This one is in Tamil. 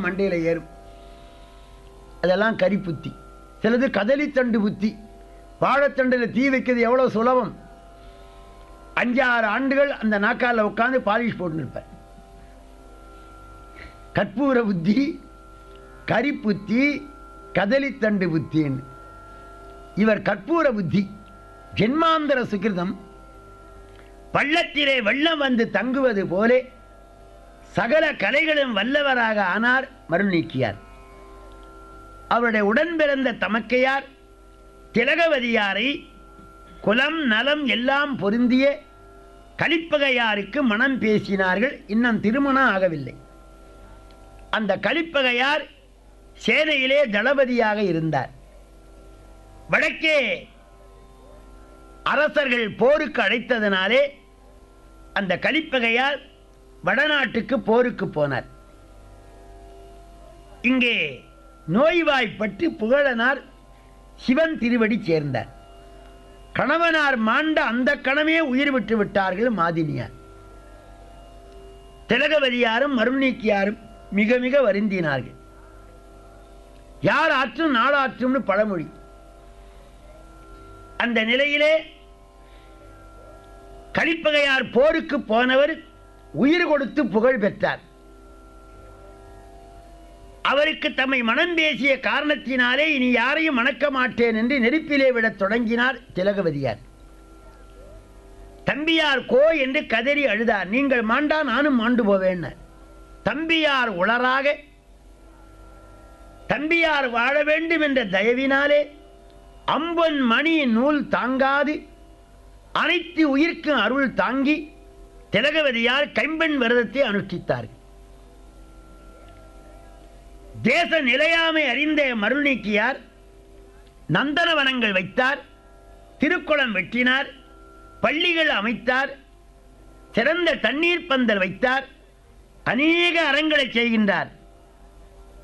மண்டையில் ஏறும் அதெல்லாம் கரி புத்தி சிலது கதலித்தண்டு புத்தி வாழைத்தண்டில் தீ வைக்கிறது எவ்வளோ சுலபம் அஞ்சாறு ஆண்டுகள் அந்த நாக்கால உட்காந்து பாலிஷ் போட்டுன்னு இருப்பார் கற்பூர புத்தி கரி புத்தி கதலித்தண்டு புத்தின்னு இவர் கற்பூர புத்தி ஜென்மாந்தர சுகிருதம் பள்ளத்திலே வெள்ளம் வந்து தங்குவது போலே சகல கலைகளும் வல்லவராக ஆனார் மருள் நீக்கியார் அவருடைய உடன் பிறந்த தமக்கையார் திலகவதியாரை குலம் நலம் எல்லாம் பொருந்திய கலிப்பகையாருக்கு மனம் பேசினார்கள் இன்னும் திருமணம் ஆகவில்லை அந்த கலிப்பகையார் சேனையிலே தளபதியாக இருந்தார் வடக்கே அரசர்கள் போருக்கு அழைத்ததனாலே அந்த கலிப்பகையார் வடநாட்டுக்கு போருக்கு போனார் இங்கே நோய்வாய்ப்பட்டு புகழனார் சிவன் திருவடி சேர்ந்தார் கணவனார் மாண்ட அந்த கணமே உயிர் விட்டு விட்டார்கள் மாதினியார் திலகவதியாரும் மருநீக்கியாரும் மிக மிக வருந்தினார்கள் யார் ஆற்றும் நாளாற்றும்னு பழமொழி அந்த நிலையிலே கலிப்பகையார் போருக்கு போனவர் உயிர் கொடுத்து புகழ் பெற்றார் அவருக்கு தம்மை மனம் பேசிய காரணத்தினாலே இனி யாரையும் மணக்க மாட்டேன் என்று நெருப்பிலே விடத் தொடங்கினார் திலகவதியார் தம்பியார் கோ என்று கதறி அழுதார் நீங்கள் மாண்டா நானும் மாண்டு போவேன் தம்பியார் உளராக தம்பியார் வாழ வேண்டும் என்ற தயவினாலே அம்பன் மணி நூல் தாங்காது அனைத்து உயிர்க்கும் அருள் தாங்கி திலகவதியார் கைம்பெண் விரதத்தை அனுஷ்டித்தார்கள் தேச நிலையாமை அறிந்த மருள் நீக்கியார் நந்தனவனங்கள் வைத்தார் திருக்குளம் வெட்டினார் பள்ளிகள் அமைத்தார் சிறந்த தண்ணீர் பந்தல் வைத்தார் அநேக அறங்களை செய்கின்றார்